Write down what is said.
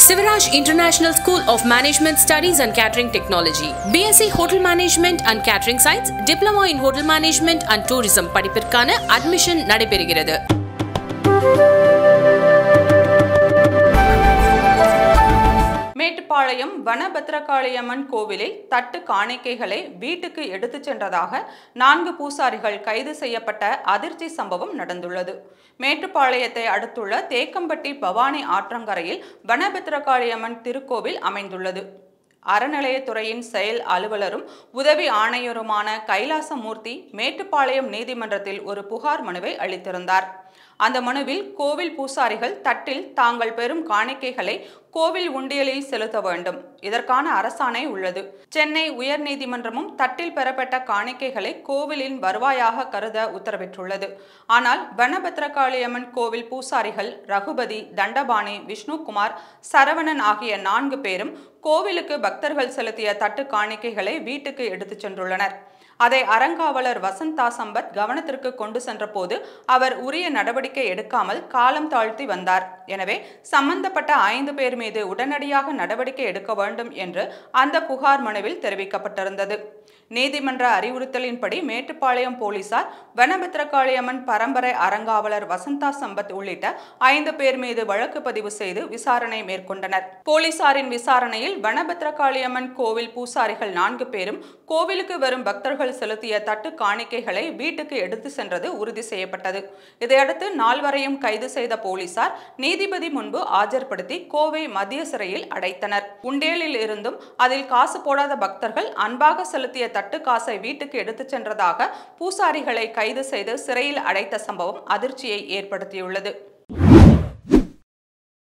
Sivaraj International School of Management Studies and Catering Technology. BSc Hotel Management and Catering Science, Diploma in Hotel Management and Tourism படிப்பிற்கான admission நடைபெறுகிறது மேட்டுப்பாளையம் வனபத்ரகாளியம்மன் கோவிலில் தட்டு காணிக்கைகளை வீட்டுக்கு எடுத்துச் சென்றதாக நான்கு பூசாரிகள் கைது செய்யப்பட்ட அதிர்ச்சி சம்பவம் நடந்துள்ளது மேட்டுப்பாளையத்தை அடுத்துள்ள தேக்கம்பட்டி பவானி ஆற்றங்கரையில் வனபத்ரகாளியம்மன் திருக்கோவில் அமைந்துள்ளது அறநிலையத்துறையின் செயல் அலுவலரும் உதவி ஆணையருமான கைலாசமூர்த்தி மேட்டுப்பாளையம் நீதிமன்றத்தில் ஒரு புகார் மனுவை அளித்திருந்தார் அந்த மனுவில் கோவில் பூசாரிகள் தட்டில் தாங்கள் பெறும் காணிக்கைகளை கோவில் உண்டியலில் செலுத்த வேண்டும் இதற்கான அரசாணை உள்ளது சென்னை உயர்நீதிமன்றமும் தட்டில் பெறப்பட்ட காணிக்கைகளை கோவிலின் வருவாயாக கருத உத்தரவிட்டுள்ளது ஆனால் வனபத்ரகாளியம்மன் கோவில் பூசாரிகள் ரகுபதி தண்டபாணி விஷ்ணுகுமார் சரவணன் ஆகிய நான்கு பேரும் கோவிலுக்கு பக்தர்கள் செலுத்திய தட்டு காணிக்கைகளை வீட்டுக்கு எடுத்துச் சென்றுள்ளனர் அதை அறங்காவலர் வசந்தா சம்பத் கவனத்திற்கு கொண்டு சென்றபோது அவர் உரிய நடவடிக்கை எடுக்காமல் காலம் தாழ்த்தி வந்தார் எனவே சம்பந்தப்பட்ட ஐந்து பேர் மீது உடனடியாக நடவடிக்கை எடுக்க வேண்டும் என்று அந்த புகார் மனுவில் தெரிவிக்கப்பட்டிருந்தது நீதிமன்ற அறிவுறுத்தலின்படி மேட்டுப்பாளையம் போலீசார் வனபத்ரகாளியம்மன் பரம்பரை அறங்காவலர் வசந்தா சம்பத் உள்ளிட்ட ஐந்து பேர் மீது வழக்கு பதிவு செய்து விசாரணை மேற்கொண்டனர் போலீசாரின் விசாரணையில் வனபத்ரகாளியம்மன் கோவில் பூசாரிகள் நான்கு பேரும் கோவிலுக்கு வரும் பக்தர்கள் செலுத்திய தட்டு காணிக்கைகளை வீட்டுக்கு எடுத்து சென்றது உறுதி செய்யப்பட்டது இதையடுத்து நால்வரையும் கைது செய்த போலீசார் நீதிபதி முன்பு ஆஜர்படுத்தி கோவை மத்திய சிறையில் அடைத்தனர் உண்டியலில் இருந்தும் அதில் காசு போடாத பக்தர்கள் அன்பாக செலுத்திய தட்டு காசை வீட்டுக்கு எடுத்துச் சென்றதாக பூசாரிகளை கைது செய்து சிறையில் அடைத்த சம்பவம் அதிர்ச்சியை ஏற்படுத்தியுள்ளது